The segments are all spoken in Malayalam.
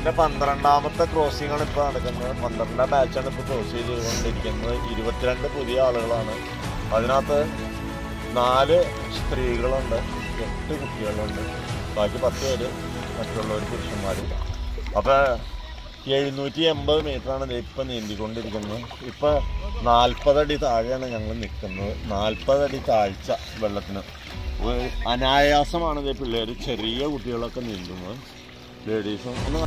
ഇതിന്റെ പന്ത്രണ്ടാമത്തെ ക്രോസിംഗ് ആണ് ഇപ്പോൾ നടക്കുന്നത് പന്ത്രണ്ടാം ബാച്ചാണ് ഇപ്പോൾ ക്രോസ് ചെയ്തുകൊണ്ടിരിക്കുന്നത് ഇരുപത്തിരണ്ട് പുതിയ ആളുകളാണ് അതിനകത്ത് നാല് സ്ത്രീകളുണ്ട് എട്ട് കുട്ടികളുണ്ട് ബാക്കി പത്ത് പേര് മറ്റുള്ളവർ പുരുഷന്മാരും അപ്പോൾ എഴുന്നൂറ്റി എൺപത് മീറ്ററാണ് ഇപ്പം നീന്തിക്കൊണ്ടിരിക്കുന്നത് ഇപ്പം നാൽപ്പതടി താഴെയാണ് ഞങ്ങൾ നിൽക്കുന്നത് നാൽപ്പതടി താഴ്ച വെള്ളത്തിന് ഒരു അനായാസമാണ് ഇത് പിള്ളേർ ചെറിയ കുട്ടികളൊക്കെ നീന്തുന്നത് ലേഡീസും ഒന്ന്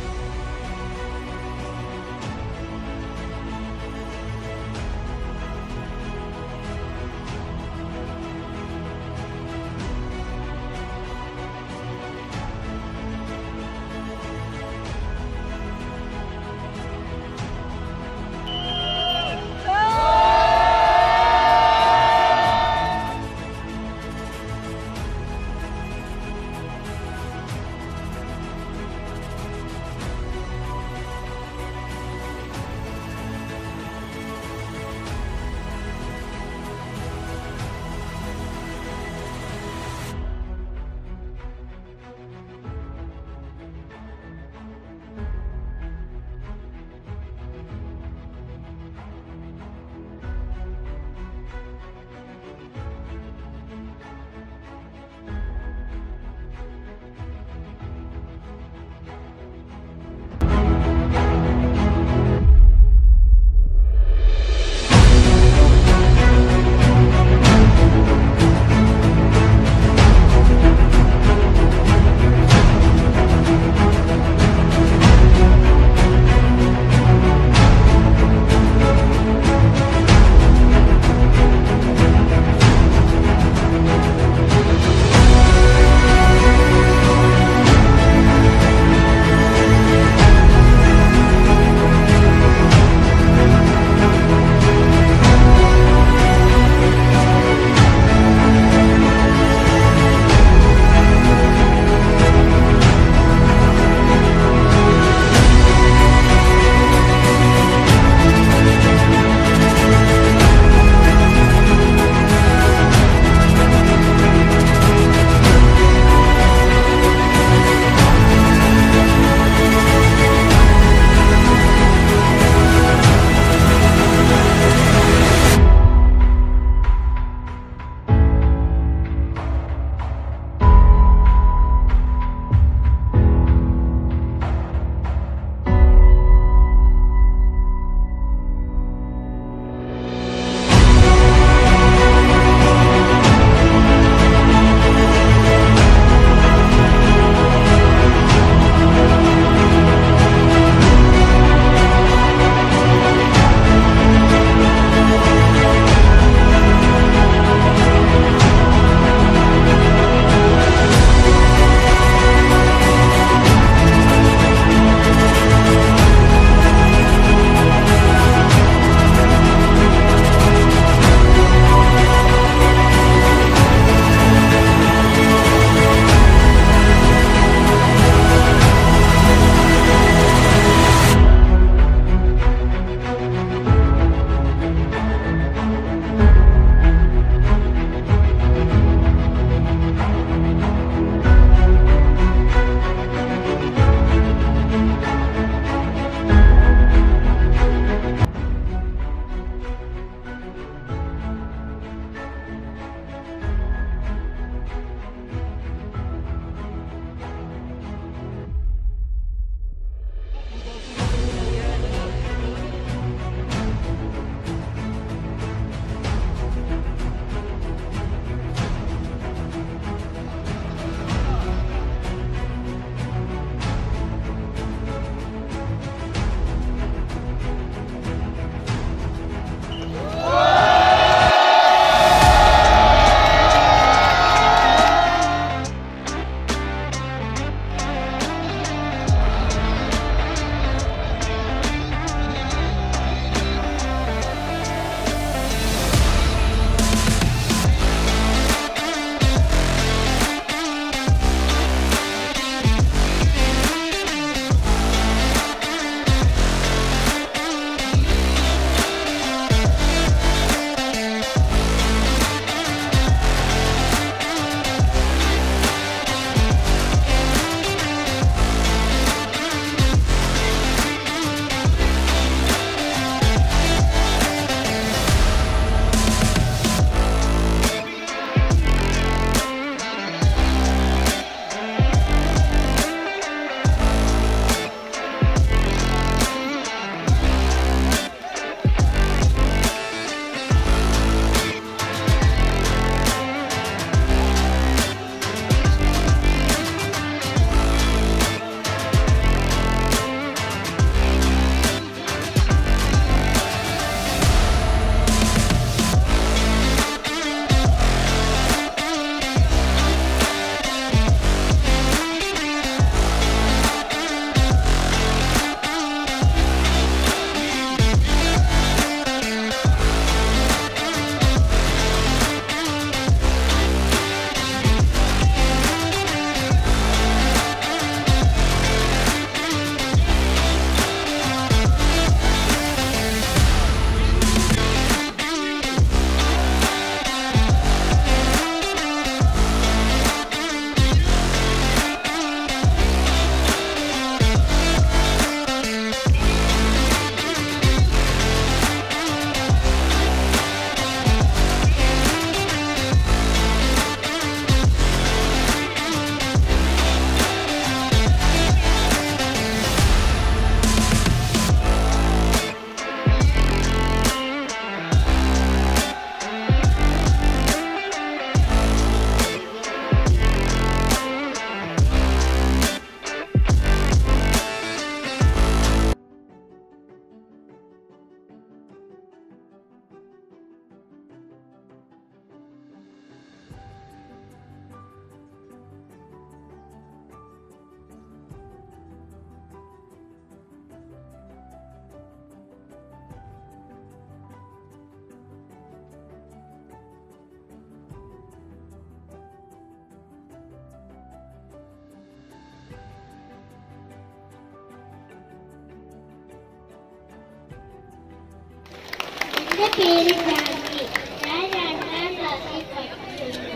എന്റെ പേര് ജാൻവി ഞാൻ രണ്ടാം ക്ലാസ്സിൽ പഠിക്കുന്നു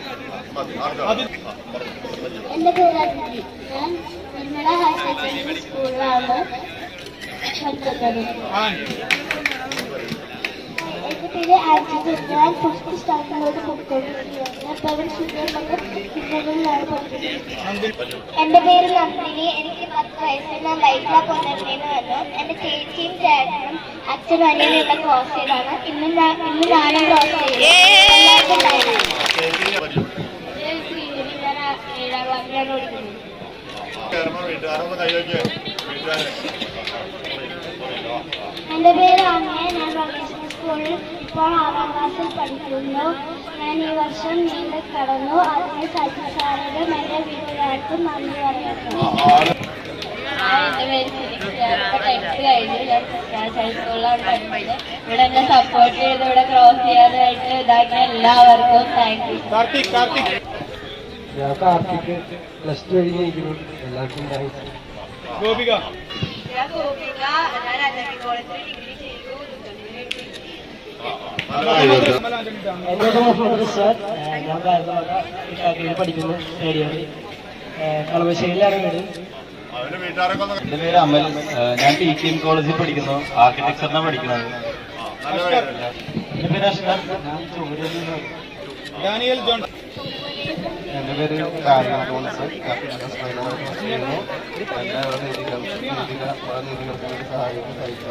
എന്റെ പേര് അതിഥി ഞാൻ നിർമ്മല ഹയർ സെക്കൻഡറി സ്കൂളിലാണ് പഠിക്കുന്നത് എന്റെ പേര് ആൻസിജ് ഞാൻ ഫസ്റ്റ് സ്റ്റാൻഡേർഡിലോട്ട് പോയിക്കൊണ്ടിരിക്കുകയാണ് ഞാൻ പ്രവീൺ സുന്ദർ കിണ്ടറിലാണ് പഠിക്കുന്നത് എന്റെ പേര് നന്ദിനി എനിക്ക് പത്ത് വയസ്സ് ഞാൻ ലൈഫ കൊല്ലത്തിൽ വന്നു എന്റെ ചേച്ചിയും ചേട്ടനും അച്ഛനും അനിയനും ഇവിടെ ക്രോസ് ചെയ്താണ് ഇന്ന് ഞാൻ ഇന്ന് ഞാനും ക്രോസ് ചെയ്തു എല്ലാവർക്കും താങ്ക്സ്. ഞാൻ ശ്രീനിധി. ഞാൻ ഏഴാം ക്ലാസ്സിലാണ് പഠിക്കുന്നത് വീട്ടുകാരൊന്ന് കൈവയ്ക്ക് വീട്ടുകാരെ എന്റെ പേര് അമ്മ ഞാൻ പ്രവേശന സ്കൂളിൽ ഇപ്പോൾ ആറാം ക്ലാസ്സിൽ പഠിക്കുന്നു ഞാൻ ഈ വർഷം നീണ്ടു കടന്നു അതിന് സജി സാറിനും എന്റെ വീട്ടുകാർക്കും നന്ദി പറയുന്നു എന്റെ പേര് ഫിലിക്സ് ഇപ്പൊ ടെൻത്ത് കഴിഞ്ഞു ഞാൻ ക്രിസ്ത്യൻ സ്കൂളിലാണ് പഠിക്കുന്നത് ഇവിടെ എന്നെ സപ്പോർട്ട് ചെയ്ത് ഇവിടെ ക്രോസ് ചെയ്യാനായിട്ട് ഇതാക്കിയ എല്ലാവർക്കും താങ്ക് യു കാർത്തിക് കാർത്തിക് ഞാൻ കാർത്തിക് പ്ലസ് ടു കഴിഞ്ഞിരിക്കുന്നു എല്ലാവർക്കും താങ്ക്സ് ഗോപിക ഞാൻ ഗോപിക ഞാൻ അജന്തി കോളേജിൽ ഡിഗ്രി ചെയ്തു എൻ്റെ പേര് മുഹമ്മദ് റിസാദ് ഞാൻ കാരന്തമല ഇക്കാക്കയിൽ പഠിക്കുന്നു തേർഡ് ഇയർ കളമശ്ശേരിയിലാണ് വീട് അവന്റെ വീട്ടുകാരൊക്കെ ഒന്ന് എന്റെ പേര് അമൽ ഏഹ് ഞാൻ ടി ടി എം കോളേജിൽ പഠിക്കുന്നു ആർക്കിടെക്ചറിനാണ് പഠിക്കുന്നത് നല്ല പേരല്ലേ എന്റെ പേര് അഷ്റഫ് ഞാൻ ചോദ്യം ഡാനിയൽ ജോൺ എന്റെ പേര് കാര്യം തോമസ് ചെയ്യുന്നു എന്നെ ഇവിടെ നീതിക നീതിക നീതികൾക്ക് സഹായിക്കും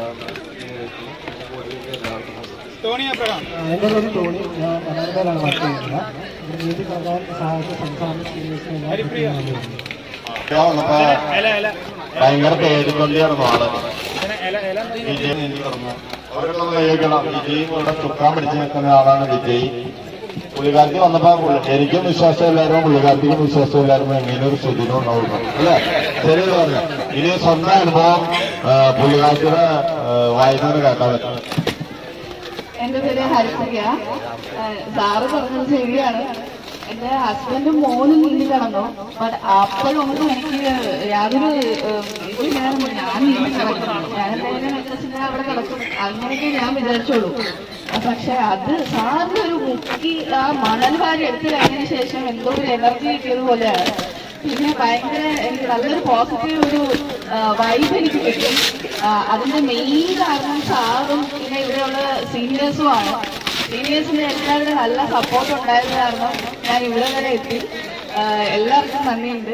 സഹിക്കാറുണ്ട് ടോണി അബ്രഹാം എൻ്റെ പേര് ടോണി ഞാൻ മനോരമയിലാണ് വർക്ക് ചെയ്യുന്നത് നീതി പ്രകാരം സഹായിച്ച സംസ്ഥാന സീരിയസ് ഹരിപ്രിയ വന്നപ്പോ എല എല ഭയങ്കര പേടിക്കൊണ്ടിയായിരുന്നു ആള് എല എല വിജയ് നീതി തുറന്നു അവരൊക്കെ ഒന്ന് കൈവയ്ക്കണം വിജയ് ഇവിടെ ചുക്കാൻ പിടിച്ചു നിൽക്കുന്ന ആളാണ് വിജയ് പുള്ളിക്കാരത്തി വന്നപ്പോ പുള്ളി- എനിക്കും വിശ്വാസമില്ലായിരുന്നു പുള്ളിക്കാരത്തിക്കും വിശ്വാസമില്ലായിരുന്നു എങ്ങനെ ഒരു സ്ഥിതിനും ഉണ്ടാവുന്നു അല്ലേ ശരി പറഞ്ഞു ഇനി സ്വന്തം അനുഭവം ആ, പുള്ളിക്കാരത്തിയുടെ വായിക്കുന്നത് കേൾക്കാൻ പറ്റും എന്റെ പേര് ഹരിപ്രിയ ഏഹ് സാറ് പറഞ്ഞത് ശരിയാണ് എന്റെ ഹസ്ബൻഡും മോനും നീന്തി കടന്നു ബട്ട് അപ്പോഴൊന്നും എനിക്ക് യാതൊരു ഏഹ്, ഇതില്ലായിരുന്നു ഞാൻ നീന്തി കിടക്കുന്നു ഞാൻ എന്തായാലും വെച്ചാൽ അവിടെ കിടക്കും അങ്ങനെയൊക്കെ ഞാൻ വിചാരിച്ചോളൂ പക്ഷെ അത് സാറിന്റെ ഒരു മുക്കി ആ മണൽ വാരി എടുത്തു കഴിഞ്ഞതിന് ശേഷം എന്തോ ഒരു എനർജി കിട്ടിയത് പോലെയാണ് പിന്നെ ഭയങ്കര എനിക്ക് നല്ലൊരു പോസിറ്റീവ് ഒരു വൈബ് എനിക്ക് കിട്ടി ആ, അതിന്റെ മെയിൻ കാരണം സാറും പിന്നെ ഇവിടെയുള്ള സീനിയേഴ്സും ആണ് സീനിയേഴ്സിന് എല്ലാവരുടെ നല്ല സപ്പോർട്ട് ഉണ്ടായത് കാരണം ഞാൻ ഇവിടെ വരെ എത്തി ആ, എല്ലാവർക്കും നന്ദിയുണ്ട്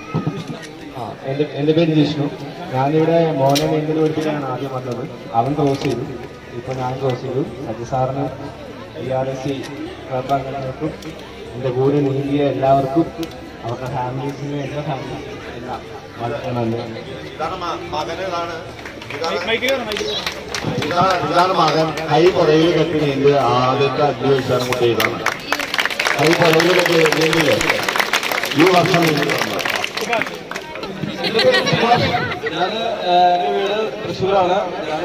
ആ എൻ്റെ എൻ്റെ പേര് ജിഷ്ണു ഞാനിവിടെ മോനെ നീന്തൽ പഠിപ്പിക്കാനാണ് ആദ്യം വന്നത് അവൻ ക്രോസ് ചെയ്തു ഇപ്പോൾ ഞാൻ ക്രോസ് ചെയ്തു സജി സാറിന് E R S C club അംഗങ്ങൾക്കും എൻ്റെ കൂടെ നീന്തിയ എല്ലാവർക്കും അവരുടെ ഫാമിലീസിനും എൻ്റെ ഫാമിലി എല്ലാം വളരെ നന്ദി ഇതാണ് മ- മകന് ഇതാണ് ഇതാണ് മൈക്കിൽ മൈക്കിൽ ഇതാണ് ഇതാണ് മകൻ കൈ പുറകിൽ കെട്ടി നീന്തി ആദ്യത്തെ അഞ്ചു വയസ്സാണ് കുട്ടി ഇതാണ് കൈ പുറകിൽ കെട്ടി നീന്തില്ലേ ഈ വർഷം നീന്തി വന്നത്. ഞാൻ എൻ്റെ വീട് തൃശ്ശൂരാണ് ഞാൻ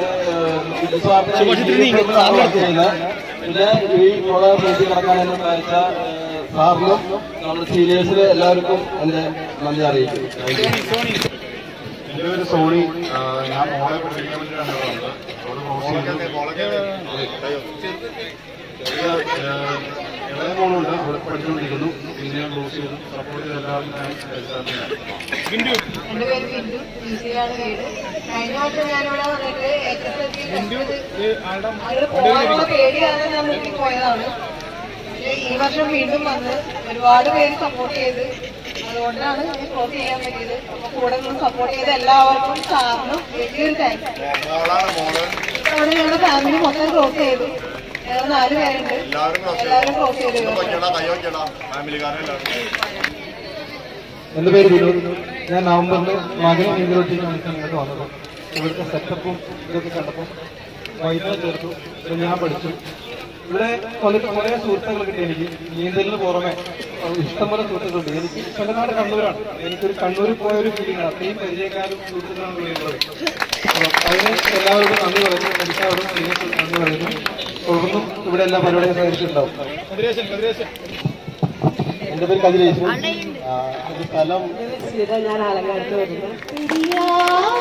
ചെയ്യുന്നത് പിന്നെ ഈ പുഴ നീന്തി കിടക്കാൻ എന്നെ സഹായിച്ച സാറിനും നമ്മുടെ സീനിയേഴ്സിന് എല്ലാവർക്കും എൻ്റെ നന്ദി അറിയിക്കും താങ്ക് യു സോണി എന്റെ പേര് സോണി ആ, ഞാൻ മോളെ പഠിപ്പിക്കാൻ വേണ്ടിയിട്ടാണ് ഇവിടെ വന്നത് അവിടെ ക്രോസ് ചെയ്തു. മോളൊക്കെ കൈ ചെറിയ, ആ, ഇളയ മോളുണ്ട് ഇവിടെ പഠിച്ചുകൊണ്ടിരിക്കുന്നു പിന്നെ ഞാൻ ക്രോസ് ചെയ്തു സപ്പോർട്ട് ചെയ്ത എല്ലാവർക്കും താങ്ക്സ് എല്ലാവർക്കും ബിന്ദു എന്റെ പേര് ബിന്ദു ഈസിയാണ് വീട് കഴിഞ്ഞ വർഷം ഞാനിവിടെ വന്നിട്ട് എച്ച് എസ് എൽ ബിന്ദു ഇത് ആളുടെ അങ്ങോട്ട് പോകാനുള്ള പേടി കാരണം ഞാൻ മുന്നിൽ പോയതാണ് പക്ഷേ ഈ വർഷം വീണ്ടും വന്ന് ഒരുപാട് പേര് സപ്പോർട്ട് ചെയ്ത് അതുകൊണ്ടാണ് ഞാൻ ക്ലോസ് ചെയ്യാൻ പറ്റിയത് അപ്പൊ കൂടെ നിന്ന് സപ്പോർട്ട് ചെയ്ത എല്ലാവർക്കും സാറിനും വലിയൊരു താങ്ക്സ് മോളാണ് മോള് അവിടെ ഞങ്ങളുടെ ഫാമിലി മൊത്തം ക്ലോസ് ചെയ്തു ഞങ്ങൾ നാല് പേരുണ്ട് എല്ലാവരും ക്രോസ് എല്ലാവരും ക്ലോസ് ചെയ്തു ഈ വർഷം. വയ്ക്കടാ കൈ വയ്ക്കടാ ഫാമിലിക്കാരെല്ലാവരും എൻ്റെ പേര് വിനോദ് ഞാൻ നവംബറിൽ മകനെ നീന്തലൊട്ടി ഇങ്ങോട്ട് വന്നത് ഇവിടുത്തെ സെറ്റപ്പും ഇതൊക്കെ കണ്ടപ്പോൾ വൈദ്യുതി ചേർത്തു ഇത് ഞാൻ പഠിച്ചു ഇവിടെ വന്നിട്ട് കുറേ സുഹൃത്തുക്കൾ കിട്ടി എനിക്ക് നീന്തലിന് പുറമെ അഹ് ഇഷ്ടംപോലെ സുഹൃത്തുക്കളുണ്ട് എനിക്ക് ചെല്ലനാട് കണ്ണൂരാണ് എനിക്കൊരു കണ്ണൂരിൽ പോയ ഒരു ഫീലിംഗ് ആണ് അത്രയും പരിചയക്കാരും സുഹൃത്തുക്കളാണ് ഉള്ളത് അപ്പോൾ അതിന് എല്ലാവരോടും നന്ദി പറയുന്നു എല്ലാവരോടും സീനിയേഴ്സ് നന്ദി പറയുന്നു തുടർന്നും ഇവിടെ എല്ലാ പരിപാടിയും സഹകരിച്ചിട്ടുണ്ടാവും കതിരേശൻ കതിരേശൻ എൻ്റെ പേര് കതിരേശ് ആ, ഇത് സ്ഥലം ഞാൻ ആലങ്കാരത്ത് വരുന്നത്